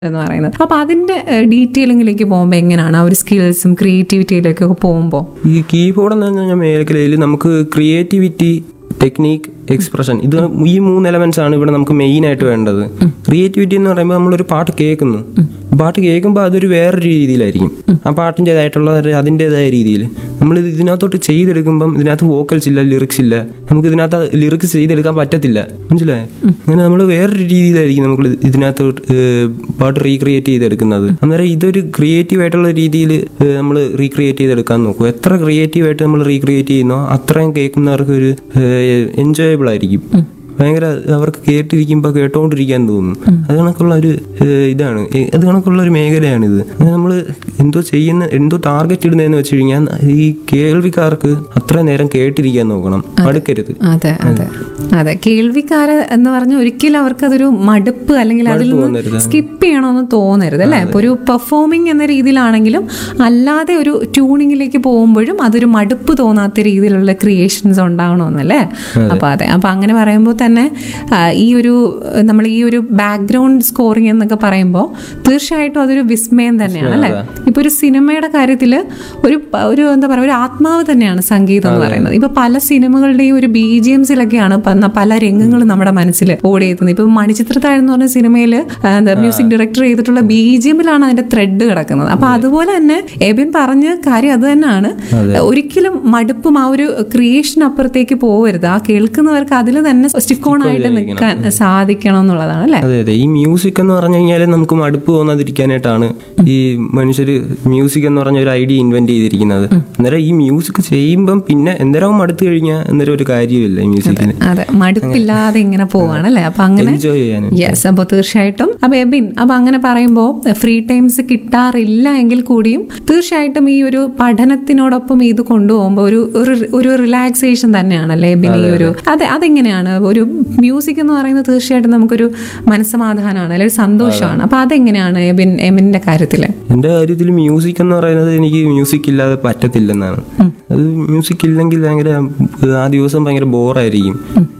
എന്ന് പറയുന്നത് അപ്പൊ അതിന്റെ ഡീറ്റെയിലിംഗിലേക്ക് പോകുമ്പോൾ എങ്ങനെയാണ് ആ ഒരു സ്കിൽസും ക്രിയേറ്റിവിറ്റിയിലേക്കൊക്കെ പോകുമ്പോൾ ഈ കീബോർഡ് എന്ന് പറഞ്ഞാൽ മേഖലയിൽ നമുക്ക് ക്രിയേറ്റിവിറ്റി ടെക്നീക്ക് എക്സ്പ്രഷൻ ഇത് ഈ മൂന്ന് എലമെന്റ്സ് ആണ് ഇവിടെ നമുക്ക് മെയിൻ ആയിട്ട് വേണ്ടത് ക്രിയേറ്റിവിറ്റി എന്ന് പറയുമ്പോൾ നമ്മളൊരു പാട്ട് കേൾക്കുന്നു പാട്ട് കേൾക്കുമ്പോൾ അതൊരു വേറൊരു രീതിയിലായിരിക്കും ആ പാട്ടിൻ്റെതായിട്ടുള്ള ഒരു അതിൻ്റെതായ രീതിയിൽ നമ്മൾ ഇതിനകത്തോട്ട് ചെയ്തെടുക്കുമ്പം ഇതിനകത്ത് വോക്കൽസ് ഇല്ല ലിറിക്സ് ഇല്ല നമുക്ക് ഇതിനകത്ത് ലിറിക്സ് ചെയ്തെടുക്കാൻ പറ്റത്തില്ല മനസ്സിലായോ അങ്ങനെ നമ്മൾ വേറൊരു രീതിയിലായിരിക്കും നമ്മൾ ഇതിനകത്ത് പാട്ട് റീക്രിയേറ്റ് ചെയ്തെടുക്കുന്നത് അന്നേരം ഇതൊരു ക്രിയേറ്റീവ് ആയിട്ടുള്ള രീതിയിൽ നമ്മൾ റീക്രിയേറ്റ് ചെയ്തെടുക്കാൻ നോക്കും എത്ര ക്രിയേറ്റീവ് ആയിട്ട് നമ്മൾ റീക്രിയേറ്റ് ചെയ്യുന്നോ അത്രയും കേൾക്കുന്നവർക്ക് ഒരു എൻജോയബിൾ ആയിരിക്കും ഭയങ്കര അവർക്ക് കേട്ടിരിക്കുമ്പോൾ കേട്ടോണ്ടിരിക്കാൻ തോന്നും അത് കണക്കുള്ള ഒരു ഏഹ്, ഇതാണ് ഏ- അത് കണക്കുള്ള ഒരു മേഖലയാണിത് നമ്മൾ എന്തോ ചെയ്യുന്ന എന്തോ ടാർഗറ്റ് ഇടുന്നതെന്ന് വെച്ച് കഴിഞ്ഞാൽ ഈ കേൾവിക്കാർക്ക് അത്ര നേരം കേട്ടിരിക്കാൻ നോക്കണം മടുക്കരുത് അതെ അതെ അതെ കേൾവിക്കാര് എന്ന് പറഞ്ഞ ഒരിക്കലും അവർക്ക് അതൊരു മടുപ്പ് അല്ലെങ്കിൽ അതിൽ തോന്നരുത്. നിന്ന് സ്കിപ്പ് ചെയ്യണമെന്ന് തോന്നരുത് അല്ലെ ഇപ്പൊ ഒരു പെർഫോമിംഗ് എന്ന രീതിയിലാണെങ്കിലും അല്ലാതെ ഒരു ട്യൂണിങ്ങിലേക്ക് പോകുമ്പോഴും അതൊരു മടുപ്പ് തോന്നാത്ത രീതിയിലുള്ള ക്രിയേഷൻസ് ഉണ്ടാവണമെന്നല്ലേ അപ്പൊ അതെ അപ്പൊ അങ്ങനെ പറയുമ്പോൾ തന്നെ ആ, ഈ ഒരു നമ്മൾ ഈ ഒരു ബാക്ക്ഗ്രൗണ്ട് സ്കോറിംഗ് എന്നൊക്കെ പറയുമ്പോൾ തീർച്ചയായിട്ടും അതൊരു വിസ്മയം തന്നെയാണ് അല്ലെ ഇപ്പൊ ഒരു സിനിമയുടെ കാര്യത്തിൽ ഒരു പ- ഒരു എന്താ പറയുക ഒരു ആത്മാവ് തന്നെയാണ് സംഗീതം എന്ന് പറയുന്നത് ഇപ്പൊ പല സിനിമകളുടെയും ഒരു ബി ജി എംസിലൊക്കെയാണ് പല രംഗങ്ങളും നമ്മുടെ മനസ്സിൽ ഓടിയെത്തുന്നത് ഇപ്പൊ മണിച്ചിത്രത്താഴ് എന്ന് പറഞ്ഞ സിനിമയിൽ എന്താ മ്യൂസിക് ഡയറക്ടർ ചെയ്തിട്ടുള്ള ബി ജി എമ്മിലാണ് അതിന്റെ ത്രെഡ് കിടക്കുന്നത് അപ്പൊ അതുപോലെ തന്നെ എബിൻ പറഞ്ഞ കാര്യം അത് തന്നെയാണ് ഒരിക്കലും മടുപ്പും ആ ഒരു ക്രിയേഷൻ അപ്പുറത്തേക്ക് പോകരുത് ആ കേൾക്കുന്നവർക്ക് അതിൽ തന്നെ സ്റ്റിക്ക് ഓൺ ആയിട്ട് നിൽക്കാൻ സാധിക്കണം എന്നുള്ളതാണ് അല്ലെ അതെ അതെ ഈ മ്യൂസിക് എന്ന് പറഞ്ഞു കഴിഞ്ഞാൽ നമുക്ക് മടുപ്പ് തോന്നാതിരിക്കാനായിട്ടാണ് ഈ മനുഷ്യർ മ്യൂസിക് എന്ന് പറഞ്ഞ ഒരു ഐഡിയ ഇൻവെന്റ് ചെയ്തിരിക്കുന്നത് അന്നേരം ഈ മ്യൂസിക് ചെയ്യുമ്പം പിന്നെ എന്തേരം മടുത്തു കഴിഞ്ഞാൽ അന്നേരം ഒരു കാര്യമില്ല ഈ മ്യൂസിക്കിന് അതെ മടുപ്പില്ലാതെ ഇങ്ങനെ പോവാണ് അല്ലെ അപ്പൊ അങ്ങനെ എൻജോയ് ചെയ്യാൻ യെസ് അപ്പോൾ തീർച്ചയായിട്ടും അപ്പൊ എബിൻ അപ്പൊ അങ്ങനെ പറയുമ്പോൾ ഫ്രീ ടൈംസ് കിട്ടാറില്ല എങ്കിൽ കൂടിയും തീർച്ചയായിട്ടും ഈ ഒരു പഠനത്തിനോടൊപ്പം ഇത് കൊണ്ടുപോകുമ്പോൾ ഒരു ഒരു- ഒരു റിലാക്സേഷൻ തന്നെയാണല്ലേ എബിൻ ഈ ഒരു അതെ അതെങ്ങനെയാണ് ഒരു മ്യൂസിക് എന്ന് പറയുന്നത് തീർച്ചയായിട്ടും നമുക്കൊരു മനസ്സമാധാനമാണ് അല്ലെങ്കിൽ സന്തോഷമാണ് അപ്പൊ അതെങ്ങനെയാണ് എബിൻ എബിന്റെ കാര്യത്തില് എന്റെ കാര്യത്തിൽ മ്യൂസിക് എന്ന് പറയുന്നത് എനിക്ക് മ്യൂസിക് ഇല്ലാതെ പറ്റത്തില്ലെന്നാണ് അത് മ്യൂസിക് ഇല്ലെങ്കിൽ ഭയങ്കര ആ ദിവസം ഭയങ്കര ബോറായിരിക്കും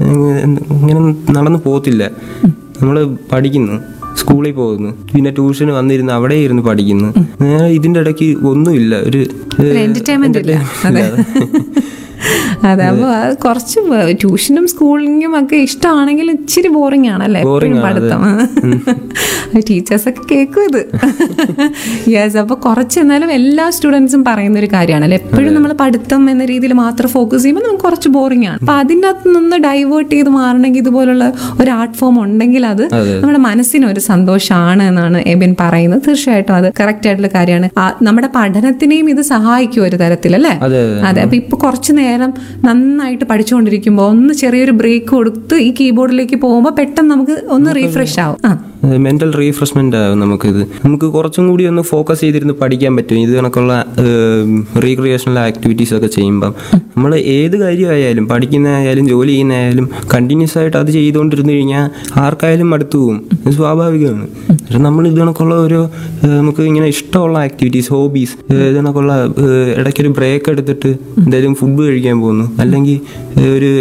ഇങ്ങനെ നടന്നു പോകത്തില്ല നമ്മൾ പഠിക്കുന്നു സ്കൂളിൽ പോകുന്നു പിന്നെ ട്യൂഷന് വന്നിരുന്ന് അവിടെ ഇരുന്ന് പഠിക്കുന്നു നേരെ ഇതിന്റെ ഇടയ്ക്ക് ഒന്നുമില്ല ഒരു എന്റർടൈൻമെന്റ് ഇല്ല അതെ അതെ അപ്പൊ അത് കുറച്ച് ട്യൂഷനും സ്കൂളിങ്ങും ഒക്കെ ഇഷ്ടമാണെങ്കിൽ ഇച്ചിരി ബോറിംഗ് ആണല്ലേ എപ്പോഴും പഠിത്തം ടീച്ചേഴ്സ് ഒക്കെ കേൾക്കും ഇത് യെസ് അപ്പൊ കുറച്ച് എന്നാലും എല്ലാ സ്റ്റുഡൻസും പറയുന്ന ഒരു കാര്യമാണല്ലോ എപ്പോഴും നമ്മൾ പഠിത്തം എന്ന രീതിയിൽ മാത്രം ഫോക്കസ് ചെയ്യുമ്പോൾ നമുക്ക് കുറച്ച് ബോറിംഗ് ആണ് അപ്പൊ അതിനകത്ത് നിന്ന് ഡൈവേർട്ട് ചെയ്ത് മാറണമെങ്കിൽ ഇതുപോലുള്ള ഒരു ആർട്ട് ഫോം ഉണ്ടെങ്കിൽ അത് നമ്മുടെ മനസ്സിന് ഒരു സന്തോഷമാണ് എന്നാണ് എബിൻ പറയുന്നത് തീർച്ചയായിട്ടും അത് കറക്റ്റ് ആയിട്ടുള്ള കാര്യമാണ് ആ, നമ്മുടെ പഠനത്തിനെയും ഇത് സഹായിക്കും ഒരു തരത്തിൽ അല്ലേ അതെ അതെ അപ്പൊ ഇപ്പൊ കുറച്ചു നേരം നന്നായിട്ട് പഠിച്ചുകൊണ്ടിരിക്കുമ്പോൾ ഒന്ന് ചെറിയൊരു ബ്രേക്ക് കൊടുത്ത് ഈ കീബോർഡിലേക്ക് പോകുമ്പോൾ പെട്ടെന്ന് നമുക്ക് ഒന്ന് റീഫ്രഷ് ആവും ആ മെന്റൽ റീഫ്രഷ്മെന്റ് ആവും നമുക്കിത് നമുക്ക് കുറച്ചും കൂടി ഒന്ന് ഫോക്കസ് ചെയ്തിരുന്ന് പഠിക്കാൻ പറ്റും ഇത് കണക്കുള്ള റീക്രിയേഷണൽ ആക്ടിവിറ്റീസ് ഒക്കെ ചെയ്യുമ്പം നമ്മൾ ഏത് കാര്യമായാലും പഠിക്കുന്നതായാലും ജോലി ചെയ്യുന്നതായാലും കണ്ടിന്യൂസ് ആയിട്ട് അത് ചെയ്തുകൊണ്ടിരുന്നു കഴിഞ്ഞാൽ ആർക്കായാലും മടുത്തു പോകും ഇത് സ്വാഭാവികമാണ് പക്ഷെ നമ്മൾ ഇത് കണക്കുള്ള ഒരു ഏഹ്, നമുക്ക് ഇങ്ങനെ ഇഷ്ടമുള്ള ആക്ടിവിറ്റീസ് ഹോബീസ് ഇത് കണക്കുള്ള ഏഹ്, ഇടയ്ക്കൊരു ബ്രേക്ക് എടുത്തിട്ട് എന്തെങ്കിലും ഫുഡ് കഴിക്കാൻ പോകുന്നു അല്ലെങ്കിൽ ഏഹ്, ഒരു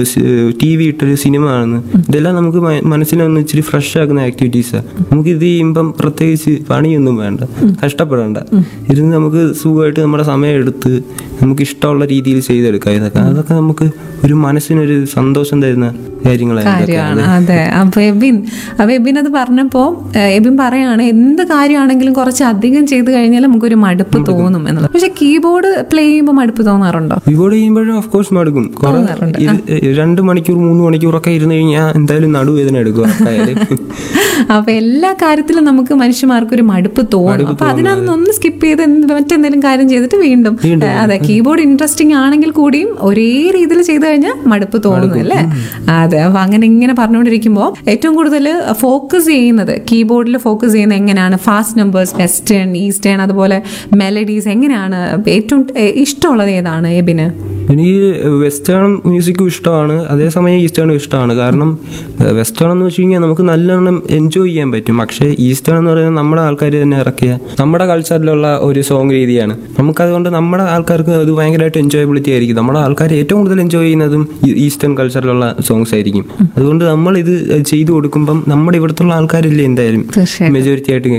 ടി വി ഇട്ടൊരു സിനിമ കാണുന്നു ഇതെല്ലാം നമുക്ക് മ- മനസ്സിനൊന്ന് ഇച്ചിരി ഫ്രഷ് ആക്കുന്ന ആക്ടിവിറ്റീസാണ് നമുക്ക് ഇത് ചെയ്യുമ്പം പ്രത്യേകിച്ച് പണിയൊന്നും വേണ്ട കഷ്ടപ്പെടണ്ട ഇരുന്ന് നമുക്ക് സുഖമായിട്ട് നമ്മുടെ സമയം എടുത്ത് നമുക്ക് ഇഷ്ടമുള്ള രീതിയിൽ ചെയ്തെടുക്കാം ഇതൊക്കെ അതൊക്കെ നമുക്ക് ഒരു മനസ്സിനൊരു സന്തോഷം തരുന്ന കാര്യങ്ങളാണ് ഇതൊക്കെ. കാര്യമാണ് അതെ അപ്പൊ എബിൻ അപ്പൊ എബിൻ അത് പറഞ്ഞപ്പോ ഏഹ്, എബിൻ പറയാണ് എന്ത് കാര്യമാണെങ്കിലും കുറച്ച് അധികം ചെയ്ത് കഴിഞ്ഞാൽ നമുക്കൊരു മടുപ്പ് തോന്നും എന്നുള്ളത് പക്ഷെ കീബോർഡ് പ്ലേ ചെയ്യുമ്പോൾ മടുപ്പ് തോന്നാറുണ്ടോ കീബോർഡ് ചെയ്യുമ്പോഴും ഓഫ് കോഴ്സ് മടുക്കും കുറെ ഇരു- രണ്ട് മണിക്കൂർ മൂന്ന് മണിക്കൂറൊക്കെ ഇരുന്ന് കഴിഞ്ഞാൽ എന്തായാലും നടുവേദന എടുക്കും ആർക്കായാലും. അപ്പൊ എല്ലാ കാര്യത്തിലും നമുക്ക് മനുഷ്യന്മാർക്ക് ഒരു മടുപ്പ് തോന്നും അപ്പൊ അതിനകത്ത് ഒന്ന് സ്കിപ്പ് ചെയ്ത് എന്ത് മറ്റെന്തെങ്കിലും കാര്യം ചെയ്തിട്ട് വീണ്ടും ഏഹ്, അതെ കീബോർഡ് ഇൻട്രസ്റ്റിംഗ് ആണെങ്കിൽ കൂടിയും ഒരേ രീതിയിൽ ചെയ്തു കഴിഞ്ഞാൽ മടുപ്പ് തോന്നുന്നു അല്ലേ അതെ അപ്പൊ അങ്ങനെ ഇങ്ങനെ പറഞ്ഞുകൊണ്ടിരിക്കുമ്പോൾ ഏറ്റവും കൂടുതൽ ഫോക്കസ് ചെയ്യുന്നത് കീബോർഡിൽ ഫോക്കസ് ചെയ്യുന്നത് എങ്ങനെയാണ് ഫാസ്റ്റ് നമ്പേഴ്സ് വെസ്റ്റേൺ ഈസ്റ്റേൺ അതുപോലെ മെലഡീസ് എങ്ങനെയാണ് ഏറ്റവും ഏഹ്, ഇഷ്ടമുള്ളത് ഏതാണ് എബിന് എനിക്ക് വെസ്റ്റേൺ മ്യൂസിക്കും ഇഷ്ടമാണ് അതേസമയം ഈസ്റ്റേണും ഇഷ്ടമാണ് കാരണം വെസ്റ്റേൺ എന്ന് വെച്ച് കഴിഞ്ഞാൽ നമുക്ക് നല്ലോണം എൻജോയ് ചെയ്യാൻ പറ്റും പക്ഷേ ഈസ്റ്റേൺ എന്ന് പറയുന്നത് നമ്മുടെ ആൾക്കാർ തന്നെ ഇറക്കിയ നമ്മുടെ കൾച്ചറിലുള്ള ഒരു സോങ് രീതിയാണ് നമുക്കതുകൊണ്ട് നമ്മുടെ ആൾക്കാർക്ക് അത് ഭയങ്കരമായിട്ട് എൻജോയബിലിറ്റി ആയിരിക്കും നമ്മുടെ ആൾക്കാർ ഏറ്റവും കൂടുതൽ എൻജോയ് ചെയ്യുന്നതും ഈ ഈസ്റ്റേൺ കൾച്ചറിലുള്ള സോങ്സ് ആയിരിക്കും അതുകൊണ്ട് നമ്മൾ ഇത് ചെയ്തു കൊടുക്കുമ്പം നമ്മുടെ ഇവിടുത്തെ ആൾക്കാരില്ലേ എന്തായാലും തീർച്ചയായും മെജോറിറ്റി ആയിട്ട്